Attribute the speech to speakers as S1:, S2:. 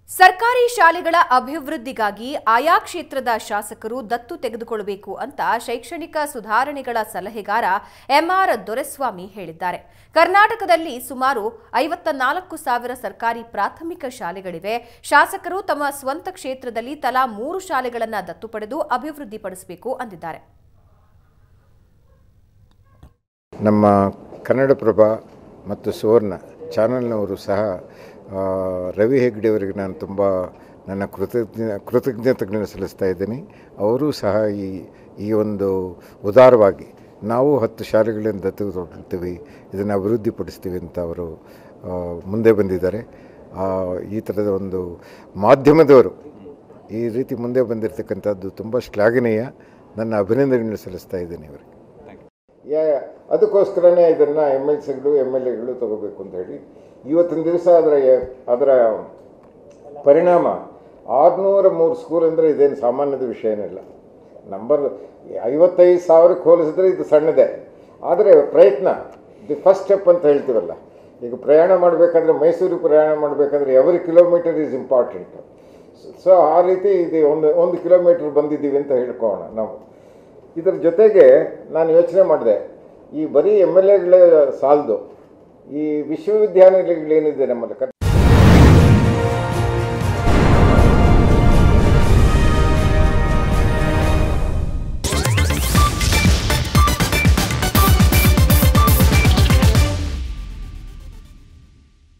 S1: ಸರ್ಕಾರಿ ಶಾಲೆಗಳ ಅಭಿವೃದ್ಧಿಗಾಗಿ ಆಯಾ ಕ್ಷೇತ್ರದ ಶಾಸಕರು ದತ್ತು ತೆಗೆದುಕೊಳ್ಳಬೇಕು ಅಂತ ಶೈಕ್ಷಣಿಕ ಸುಧಾರಣೆಗಳ ಸಲಹೆಗಾರ ಎಂಆರ್ ದೊರೆಸ್ವಾಮಿ ಹೇಳಿದ್ದಾರೆ ಕರ್ನಾಟಕದಲ್ಲಿ ಸುಮಾರು ಐವತ್ತ ನಾಲ್ಕು ಸಾವಿರ ಸರ್ಕಾರಿ ಪ್ರಾಥಮಿಕ ಶಾಲೆಗಳಿವೆ ಶಾಸಕರು ತಮ್ಮ ಸ್ವಂತ ಕ್ಷೇತ್ರದಲ್ಲಿ ತಲಾ ಮೂರು ಶಾಲೆಗಳನ್ನು ದತ್ತು ಪಡೆದು ಅಭಿವೃದ್ಧಿಪಡಿಸಬೇಕು ಅಂದಿದ್ದಾರೆ
S2: ನಮ್ಮ ಕನ್ನಡಪ್ರಭ ಮತ್ತು ಸುವರ್ಣ ಚಾನಲ್ನವರು ಸಹ ಆ, ರವಿ ಹೆಗ್ಡೆಯವರಿಗೆ ನಾನು ತುಂಬ ನನ್ನ ಕೃತಜ್ಞ ಕೃತಜ್ಞತೆಗಳನ್ನು ಸಲ್ಲಿಸ್ತಾ ಇದ್ದೀನಿ ಅವರೂ ಸಹ ಈ ಈ ಒಂದು ಉದಾರವಾಗಿ ನಾವು ಹತ್ತು ಶಾಲೆಗಳನ್ನು ದತ್ತು ತೊಗೊಳ್ತೀವಿ ಇದನ್ನು ಅಭಿವೃದ್ಧಿಪಡಿಸ್ತೀವಿ ಅಂತ ಅವರು ಆ, ಮುಂದೆ ಬಂದಿದ್ದಾರೆ ಆ, ಈ ಥರದ ಒಂದು ಮಾಧ್ಯಮದವರು ಈ ರೀತಿ ಮುಂದೆ ಬಂದಿರತಕ್ಕಂಥದ್ದು ತುಂಬ ಶ್ಲಾಘನೀಯ ನನ್ನ ಅಭಿನಂದನೆಗಳನ್ನು ಸಲ್ಲಿಸ್ತಾ ಇದ್ದೀನಿ ಅವರಿಗೆ ಯಾ ಅದಕ್ಕೋಸ್ಕರನೇ ಇದನ್ನು ಎಮ್ ಎಲ್ ಸಿಗಳು ಎಮ್ ಎಲ್ ಎಗಳು ತಗೋಬೇಕು ಅಂತ ಹೇಳಿ ಇವತ್ತಿನ ದಿವಸ ಅದರ ಅದರ ಪರಿಣಾಮ ಆರುನೂರ ಮೂರು ಸ್ಕೂಲ್ ಅಂದರೆ ಇದೇನು ಸಾಮಾನ್ಯದ ವಿಷಯನಿಲ್ಲ ನಂಬರ್ ಐವತ್ತೈದು ಸಾವಿರಕ್ಕೆ ಹೋಲಿಸಿದ್ರೆ ಇದು ಸಣ್ಣದೇ ಆದರೆ ಪ್ರಯತ್ನ ದಿ ಫಸ್ಟ್ ಸ್ಟೆಪ್ ಅಂತ ಹೇಳ್ತೀವಲ್ಲ ಈಗ ಪ್ರಯಾಣ ಮಾಡಬೇಕಾದ್ರೆ ಮೈಸೂರಿಗೆ ಪ್ರಯಾಣ ಮಾಡಬೇಕಾದ್ರೆ every kilometre is important so ಆ ರೀತಿ ಇದು ಒಂದು ಒಂದು ಕಿಲೋಮೀಟ್ರ್ ಬಂದಿದ್ದೀವಿ ಅಂತ ಹೇಳ್ಕೊಳ್ಳೋಣ ನಾವು ಇದರ ಜೊತೆಗೆ ನಾನು ಯೋಚನೆ ಮಾಡಿದೆ ಈ ಬರೀ ಎಮ್ ಎಲ್ ಎಗಳೇ ಸಾಲದು ಈ ವಿಶ್ವವಿದ್ಯಾನಿಲಯಗಳೇನಿದೆ ನಮ್ಮಲ್ಲಿ ಕರ್